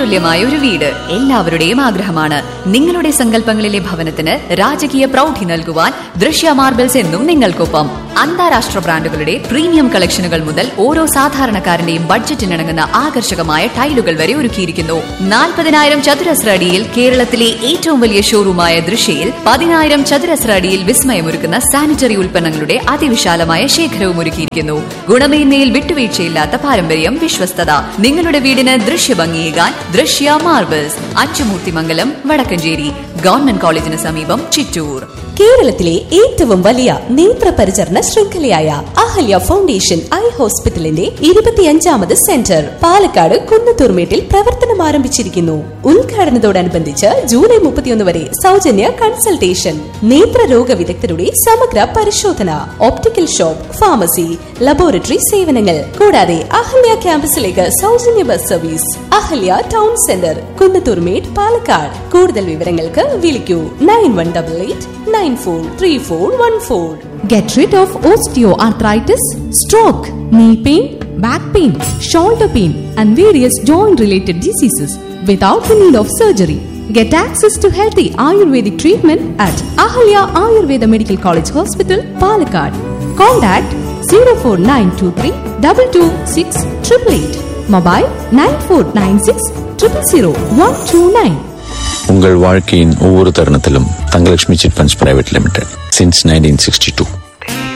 സ്വർണ്ണതുല്യമായ ഒരു വീട് എല്ലാവരുടെയും ആഗ്രഹമാണ് നിങ്ങളുടെ സങ്കല്പങ്ങളിലെ ഭവനത്തിന് രാജകീയ പ്രൗഢി നൽകുവാൻ ദൃശ്യ മാർബിൾസ് എന്നും നിങ്ങൾക്കൊപ്പം അന്താരാഷ്ട്ര ബ്രാൻഡുകളുടെ പ്രീമിയം കളക്ഷനുകൾ മുതൽ ഓരോ സാധാരണക്കാരന്റെയും ബഡ്ജറ്റിനിണങ്ങുന്ന ആകർഷകമായ ടൈലുകൾ വരെ ഒരുക്കിയിരിക്കുന്നു നാൽപ്പതിനായിരം ചതുരശ്ര അടിയിൽ കേരളത്തിലെ ഏറ്റവും വലിയ ഷോറൂമായ ദൃശ്യയിൽ പതിനായിരം ചതുരശ്ര അടിയിൽ വിസ്മയമൊരുക്കുന്ന സാനിറ്ററി ഉൽപ്പന്നങ്ങളുടെ അതിവിശാലമായ ശേഖരവും ഒരുക്കിയിരിക്കുന്നു ഗുണമേന്മയിൽ വിട്ടുവീഴ്ചയില്ലാത്ത പാരമ്പര്യം വിശ്വസ്തത നിങ്ങളുടെ വീടിന് ദൃശ്യഭംഗിയേകാൻ ദൃശ്യ മാർബിൾസ് അച്ചുമൂർത്തിമംഗലം വടക്കഞ്ചേരി ഗവൺമെന്റ് കോളേജിന് സമീപം ചിറ്റൂർ കേരളത്തിലെ ഏറ്റവും വലിയ നേത്ര പരിചരണ ശൃംഖലയായ അഹല്യ ഫൗണ്ടേഷൻ ഐ ഹോസ്പിറ്റലിന്റെ ഇരുപത്തിയഞ്ചാമത് സെന്റർ പാലക്കാട് കുന്നത്തൂർമേട്ടിൽ പ്രവർത്തനം ആരംഭിച്ചിരിക്കുന്നു ഉദ്ഘാടനത്തോടനുബന്ധിച്ച് ജൂലൈ മുപ്പത്തിയൊന്ന് വരെ സൗജന്യ കൺസൾട്ടേഷൻ നേത്രരോഗ വിദഗ്ധരുടെ സമഗ്ര പരിശോധന ഓപ്റ്റിക്കൽ ഷോപ്പ് ഫാർമസി ലബോറട്ടറി സേവനങ്ങൾ കൂടാതെ അഹല്യ ക്യാമ്പസിലേക്ക് സൗജന്യ bus service Ahalia town centre Kunnathurmedu Palakkad കൂടുതൽ വിവരങ്ങൾക്ക് വിളിക്കൂ nine one double eight nine four three four one four Get rid of osteoarthritis, stroke, knee pain, back pain, shoulder pain, and various joint related diseases without the need of surgery. Get access to healthy Ayurvedic treatment at Ahalya Ayurveda Medical College Hospital, Palakkad. Contact 04923 226 888. Mobile 9496 000 129. உங்கள் வாழ்க்கையின் ஒவ்வொரு தருணத்திலும் Thangalakshmi chit funds private limited since nineteen sixty two